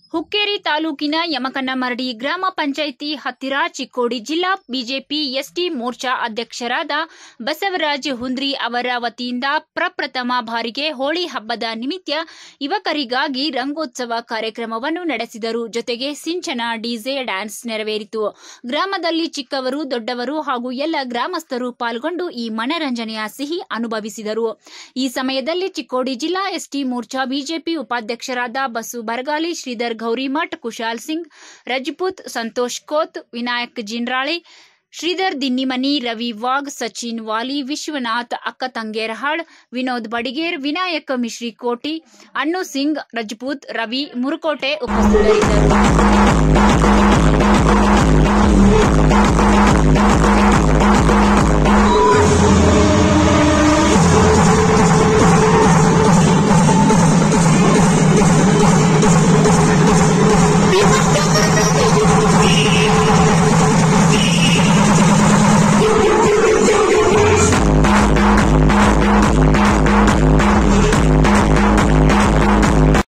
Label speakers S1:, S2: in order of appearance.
S1: ಹುಕ್ಕೇರಿ ತಾಲೂಕಿನ ಯಮಕನ್ನಮರಡಿ ಗ್ರಾಮ ಪಂಚಾಯಿತಿ ಹತ್ತಿರ ಚಿಕ್ಕೋಡಿ ಜಿಲ್ಲಾ ಬಿಜೆಪಿ ಎಸ್ಟಿ ಮೋರ್ಚಾ ಅಧ್ಯಕ್ಷರಾದ ಬಸವರಾಜ ಹುಂದ್ರಿ ಅವರ ವತಿಯಿಂದ ಪ್ರಪ್ರಥಮ ಬಾರಿಗೆ ಹೋಳಿ ಹಬ್ಬದ ನಿಮಿತ್ತ ಯುವಕರಿಗಾಗಿ ರಂಗೋತ್ಸವ ಕಾರ್ಯಕ್ರಮವನ್ನು ನಡೆಸಿದರು ಜೊತೆಗೆ ಸಿಂಚನ ಡಿಜೆ ಡ್ಯಾನ್ಸ್ ನೆರವೇರಿತು ಗ್ರಾಮದಲ್ಲಿ ಚಿಕ್ಕವರು ದೊಡ್ಡವರು ಹಾಗೂ ಎಲ್ಲ ಗ್ರಾಮಸ್ಥರು ಪಾಲ್ಗೊಂಡು ಈ ಮನರಂಜನೆಯ ಸಿಹಿ ಅನುಭವಿಸಿದರು ಈ ಸಮಯದಲ್ಲಿ ಚಿಕ್ಕೋಡಿ ಜಿಲ್ಲಾ ಎಸ್ಟಿ ಮೋರ್ಚಾ ಬಿಜೆಪಿ ಉಪಾಧ್ಯಕ್ಷರಾದ ಬಸು ಬರಗಾಲಿ ಶ್ರೀಧರ್ ಗೌರಿಮಠ್ ಕುಶಾಲ್ ಸಿಂಗ್ ರಜಪೂತ್ ಸಂತೋಷ್ ಕೋತ್ ವಿನಾಯಕ್ ಜಿನ್ರಾಳೆ ಶ್ರೀಧರ್ ದಿನ್ನಿಮನಿ ರವಿ ವಾಗ್ ಸಚಿನ್ ವಾಲಿ ವಿಶ್ವನಾಥ್ ಅಕ್ಕತಂಗೇರಹಾಳ್ ವಿನೋದ್ ಬಡಿಗೇರ್ ವಿನಾಯಕ್ ಮಿಶ್ರಿ ಕೋಟಿ ಅನ್ನು ಸಿಂಗ್ ರಜಪೂತ್ ರವಿ ಮುರುಕೋಟೆ ಉಪಸ್ಥಿತರಿದ್ದರು